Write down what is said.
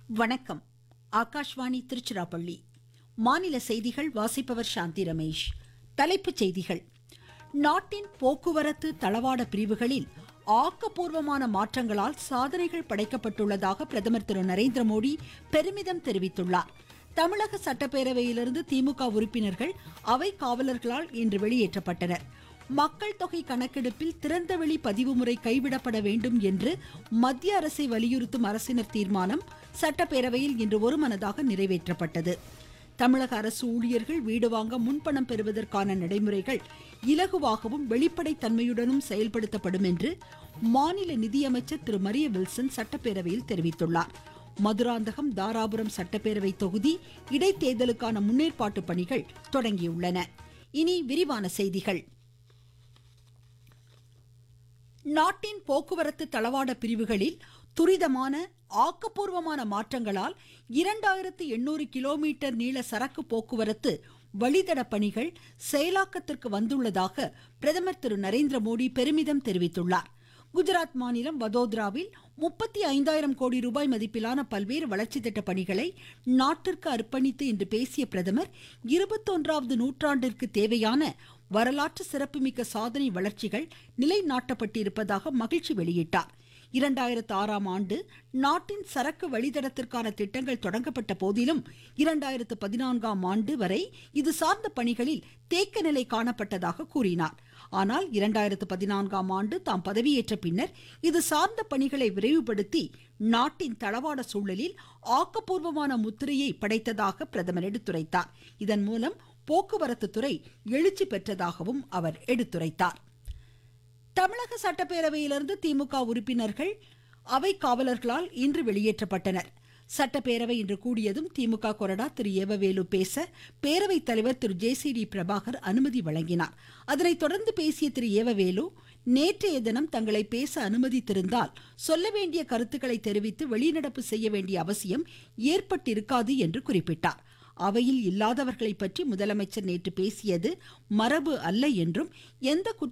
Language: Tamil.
வணக்கம் ஆகாஷ்வாணி திருச்சிராப்பள்ளி மாநில செய்திகள் வாசிப்பவர் சாந்தி ரமேஷ் தலைப்புச் செய்திகள் நாட்டின் போக்குவரத்து தளவாட பிரிவுகளில் ஆக்கப்பூர்வமான மாற்றங்களால் சாதனைகள் படைக்கப்பட்டுள்ளதாக பிரதமர் திரு நரேந்திர மோடி பெருமிதம் தெரிவித்துள்ளார் தமிழக சட்டப்பேரவையிலிருந்து திமுக உறுப்பினர்கள் அவை காவலர்களால் இன்று வெளியேற்றப்பட்டனர் மக்கள் தொகை கணக்கெடுப்பில் திறந்தவெளி பதிவு முறை கைவிடப்பட வேண்டும் என்று மத்திய அரசை வலியுறுத்தும் அரசினர் தீர்மானம் சட்டப்பேரவையில் இன்று ஒருமனதாக நிறைவேற்றப்பட்டது தமிழக அரசு ஊழியர்கள் வீடு வாங்க முன்பணம் பெறுவதற்கான நடைமுறைகள் இலகுவாகவும் வெளிப்படைத் தன்மையுடனும் செயல்படுத்தப்படும் என்று மாநில நிதியமைச்சர் திரு மரிய வில்சன் சட்டப்பேரவையில் தெரிவித்துள்ளார் மதுராந்தகம் தாராபுரம் சட்டப்பேரவை தொகுதி இடைத்தேர்தலுக்கான முன்னேற்பாட்டு பணிகள் தொடங்கியுள்ளன இனி விரிவான செய்திகள் நாட்டின் போக்குவரத்து தளவாட பிரிவுகளில் துரிதமான ஆக்கப்பூர்வமான மாற்றங்களால் இரண்டாயிரத்து எண்ணூறு கிலோமீட்டர் நீள சரக்கு போக்குவரத்து வழித்தட பணிகள் செயலாக்கத்திற்கு வந்துள்ளதாக பிரதமர் திரு நரேந்திர மோடி பெருமிதம் தெரிவித்துள்ளார் குஜராத் மாநிலம் வதோதராவில் முப்பத்தி ஐந்தாயிரம் கோடி ரூபாய் மதிப்பிலான பல்வேறு வளர்ச்சி திட்ட பணிகளை நாட்டிற்கு அர்ப்பணித்து இன்று பேசிய பிரதமர் இருபத்தொன்றாவது நூற்றாண்டிற்கு தேவையான வரலாற்று சிறப்புமிக்க சாதனை வளர்ச்சிகள் நிலைநாட்டப்பட்டிருப்பதாக மகிழ்ச்சி வெளியிட்டார் இரண்டாயிரத்து ஆறாம் ஆண்டு நாட்டின் சரக்கு வழித்தடத்திற்கான திட்டங்கள் தொடங்கப்பட்ட போதிலும் இரண்டாயிரத்து பதினான்காம் ஆண்டு வரை இது சார்ந்த பணிகளில் தேக்க நிலை காணப்பட்டதாக கூறினார் ஆனால் இரண்டாயிரத்து பதினான்காம் ஆண்டு தாம் பதவியேற்ற பின்னர் இது சார்ந்த பணிகளை விரைவுபடுத்தி நாட்டின் தளவாட சூழலில் ஆக்கப்பூர்வமான முத்திரையை படைத்ததாக பிரதமர் எடுத்துரைத்தார் இதன் மூலம் போக்குவரத்து துறை எழுச்சி பெற்றதாகவும் அவர் எடுத்துரைத்தார் தமிழக சட்டப்பேரவையிலிருந்து திமுக உறுப்பினர்கள் அவை காவலர்களால் இன்று வெளியேற்றப்பட்டனர் சட்டப்பேரவை இன்று கூடியதும் திமுக கொறடா திரு ஏவவேலு பேச பேரவைத் தலைவர் Thiru J C D Prabhakar அனுமதி வழங்கினார் அதனைத் தொடர்ந்து பேசிய திரு ஏவவேலு நேற்றைய தினம் தங்களை பேச அனுமதித்திருந்தால் சொல்ல வேண்டிய கருத்துக்களை தெரிவித்து வெளிநடப்பு செய்ய வேண்டிய அவசியம் ஏற்பட்டிருக்காது என்று குறிப்பிட்டார் அவையில் இல்லாதவர்களை பற்றி முதலமைச்சர் நேற்று பேசியது மரபு அல்ல என்றும் எந்த